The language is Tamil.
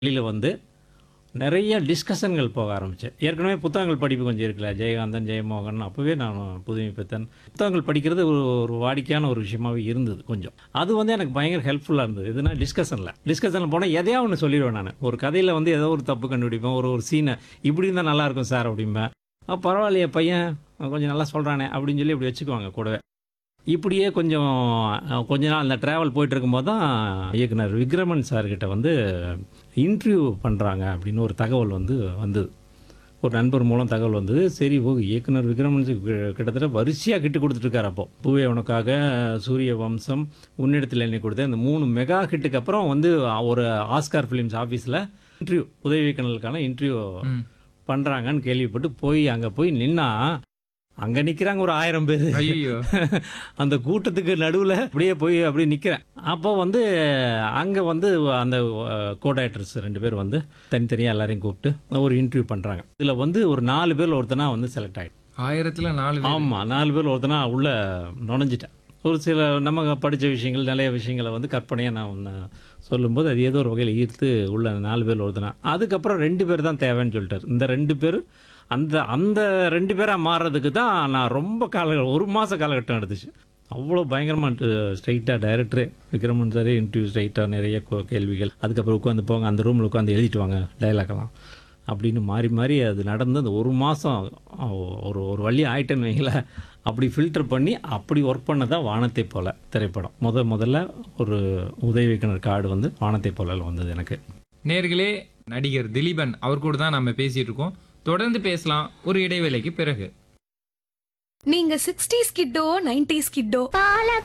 வெளியில் வந்து நிறைய டிஸ்கஷன்கள் போக ஆரம்பித்தேன் ஏற்கனவே புத்தகங்கள் படிப்பு கொஞ்சம் இருக்குல்ல ஜெயகாந்தன் ஜெயமோகன் அப்போவே நான் புதுமை பித்தன் புத்தகங்கள் படிக்கிறது ஒரு ஒரு வாடிக்கையான ஒரு விஷயமாவே இருந்தது கொஞ்சம் அது வந்து எனக்கு பயங்கர ஹெல்ப்ஃபுல்லாக இருந்தது எதுனா டிஸ்கஷனில் டிஸ்கஷனில் போனால் எதையா ஒன்று சொல்லிடுவேன் நான் ஒரு கதையில் வந்து ஏதோ ஒரு தப்பு கண்டுபிடிப்பேன் ஒரு ஒரு சீனை இப்படி இருந்தால் நல்லா இருக்கும் சார் அப்படிம்பேன் "ஆ, பரவாயில்லையே பையன் கொஞ்சம் நல்லா சொல்கிறானே அப்படின்னு சொல்லி இப்படி வச்சுக்குவாங்க கூடவே இப்படியே கொஞ்சம் அஹ், கொஞ்ச நாள் அந்த ட்ராவல் போயிட்டு இருக்கும்போது தான் இயக்குனர் விக்ரமன் சார்கிட்ட வந்து இன்டர்வியூ பண்ணுறாங்க அப்படின்னு ஒரு தகவல் வந்து வந்தது ஒரு நண்பர் மூலம் தகவல் வந்தது சரி ஓ இயக்குனர் விக்ரமன் சார் கி- கிட்டத்தட்ட வரிசையாக கிட்டு கொடுத்துட்ருக்காரு அப்போ பூவே உனக்காக சூரிய வம்சம் உன்னிடத்தில் என்னை கொடுத்த இந்த மூணு மெகா ஹிட்டுக்கு அப்புறம் வந்து ஒரு ஆஸ்கார் ஃபிலிம்ஸ் ஆஃபீஸில் இன்டர்வியூ உதவி இயக்குனருக்கான இன்டர்வியூ ம். பண்ணுறாங்கன்னு கேள்விப்பட்டு போய் அங்கே போய் நின்னா அங்கே நிற்கிறாங்க ஒரு ஆயிரம் பேர் ஐயோ அந்த கூட்டத்துக்கு நடுவில் அப்படியே போய் அப்படியே நிற்கிறேன் அப்போ வந்து அங்கே வந்து அந்த கோடாக்டர்ஸ் ரெண்டு பேர் வந்து தனித்தனியாக எல்லாரையும் கூப்பிட்டு ஒரு இன்டர்வியூ பண்ணுறாங்க இதில் வந்து ஒரு நாலு பேர் ஒருத்தனா வந்து செலக்ட் ஆகிடும் ஆயிரத்துல நாலு பேர். ஆமாம் நாலு பேர் ஒருத்தனா உள்ள நுழைஞ்சிட்டேன் ஒரு சில நம்ம படித்த விஷயங்கள் நிறைய விஷயங்களை வந்து கற்பனையாக நான் ஒன்று சொல்லும்போது அது ஏதோ ஒரு வகையில் ஈர்த்து உள்ள அந்த நாலு பேர் ஒருத்தனா அதுக்கப்புறம் ரெண்டு பேர் தான் தேவைன்னு சொல்லிட்டார் இந்த ரெண்டு பேர் அந்த அந்த ரெண்டு பேராக மாறுறதுக்கு தான் நான் ரொம்ப கால ஒரு மாத காலகட்டம் எடுத்துச்சு அவ்வளோ பயங்கரமாக ஸ்ட்ரைட்டாக டைரக்டரே விக்ரமன் சாரே இன்டர்வியூ ஸ்ட்ரைட்டாக நிறைய கோ- கேள்விகள் அதுக்கப்புறம் உட்காந்து போங்க அந்த ரூமில் உட்காந்து எழுதிட்டு வாங்க டைலாக்லாம் அப்படின்னு மாறி மாறி அது நடந்து அந்த ஒரு மாதம் ஒரு ஒரு வழி ஆயிட்டேன்னு வைங்களேன் அப்படி ஃபில்டர் பண்ணி அப்படி ஒர்க் பண்ணதான் வானத்தை போல திரைப்படம் முத முதல்ல ஒரு உதவி இயக்குனர் கார்டு வந்து வானத்தை போல வந்தது எனக்கு நேர்களே நடிகர் திலீபன் அவர் கூட தான் நம்ம பேசிட்டு இருக்கோம் தொடர்ந்து பேசலாம் ஒரு இடைவேளைக்கு பிறகு நீங்க சிக்ஸ்டீஸ் கிட்டோ நைன்டிஸ் கிட்டோ